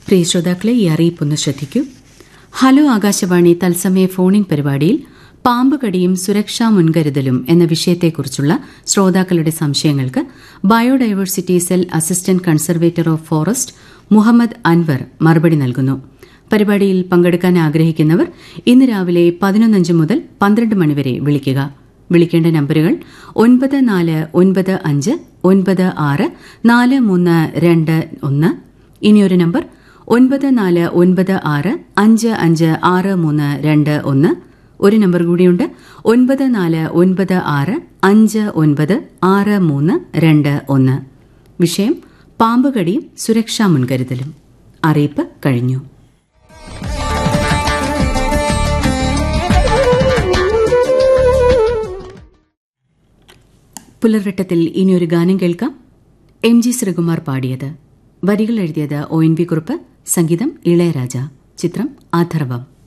പ്രിയ ശ്രോതാക്കളെ ഈ അറിയിപ്പൊന്ന് ശ്രദ്ധിക്കൂ ഹലോ ആകാശവാണി തത്സമയ ഫോണിൻ പരിപാടിയിൽ പാമ്പ് കടിയും സുരക്ഷാ മുൻകരുതലും എന്ന വിഷയത്തെക്കുറിച്ചുള്ള ശ്രോതാക്കളുടെ സംശയങ്ങൾക്ക് biodiversity cell assistant conservator of forest Muhammad Anwar മറുപടി നൽകുന്നു പരിപാടിയിൽ പങ്കെടുക്കാൻ ആഗ്രഹിക്കുന്നവർ ഇന്ന് രാവിലെ പതിനൊന്നഞ്ച് മുതൽ പന്ത്രണ്ട് മണിവരെ വിളിക്കുക വിളിക്കേണ്ട നമ്പറുകൾ ഒൻപത് നാല് ഒൻപത് അഞ്ച് ഒൻപത് ആറ് നാല് മൂന്ന് രണ്ട് ഒന്ന് ഇനിയൊരു നമ്പർ ഒൻപത് നാല് ഒൻപത് ആറ് അഞ്ച് അഞ്ച് ആറ് മൂന്ന് രണ്ട് ഒന്ന് ഒരു നമ്പർ കൂടിയുണ്ട് ഒൻപത് നാല് ഒൻപത് ആറ് അഞ്ച് ഒൻപത് ആറ് മൂന്ന് രണ്ട് ഒന്ന് വിഷയം പാമ്പുകടിയും സുരക്ഷാ മുൻകരുതലും അറിയിപ്പ് കഴിഞ്ഞു പുലർവെട്ടത്തിൽ ഇനിയൊരു ഗാനം കേൾക്കാം എം ജി ശ്രീകുമാർ പാടിയത് വരികൾ എഴുതിയത് ഒ എൻ വി കുറുപ്പ് സംഗീതം ഇളയരാജ ചിത്രം അഥർവം